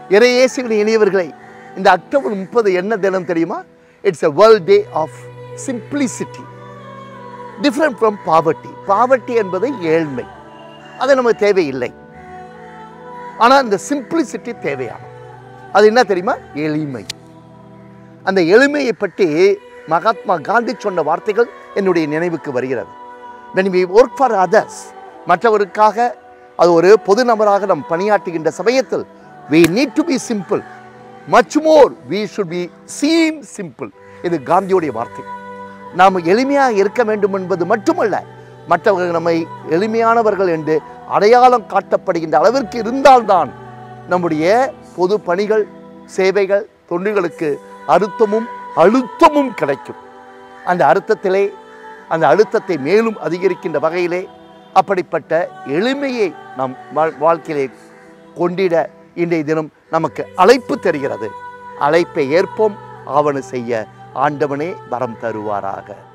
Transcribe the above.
இறையேசுவின் இனியவர்களை இந்த அக்டோபர் முப்பது என்ன தினம் தெரியுமா it's a world day of simplicity different from poverty poverty என்பது ஏழ்மை அது நமக்கு தேவையில்லை ஆனால் இந்த சிம்பிளிசிட்டி தேவையான அது என்ன தெரியுமா எளிமை அந்த எளிமையை பற்றி மகாத்மா காந்தி சொன்ன வார்த்தைகள் என்னுடைய நினைவுக்கு வருகிறது when we work for others மற்றவருக்காக அது ஒரு பொது நபராக நாம் பணியாற்றுகின்ற சமயத்தில் we need to be simple much more we should be seem simple இது காந்தியுடைய வார்த்தை நாம் எளிமையாக இருக்க வேண்டும் என்பது மட்டுமல்ல மற்றவர்கள் நம்மை எளிமையானவர்கள் என்று அடையாளம் காட்டப்படுகின்ற அளவிற்கு இருந்தால்தான் நம்முடைய பொது பணிகள் சேவைகள் தொண்டுகளுக்கு அர்த்தமும் அழுத்தமும் கிடைக்கும் அந்த அர்த்தத்திலே அந்த அழுத்தத்தை மேலும் அதிகரிக்கின்ற வகையிலே அப்படிப்பட்ட எளிமையை நம் வாழ்- வாழ்க்கையிலே கொண்டிட இன்றைய தினம் நமக்கு அழைப்பு தெரிகிறது அழைப்பை ஏற்போம் ஆவண செய்ய ஆண்டவனே வரம் தருவாராக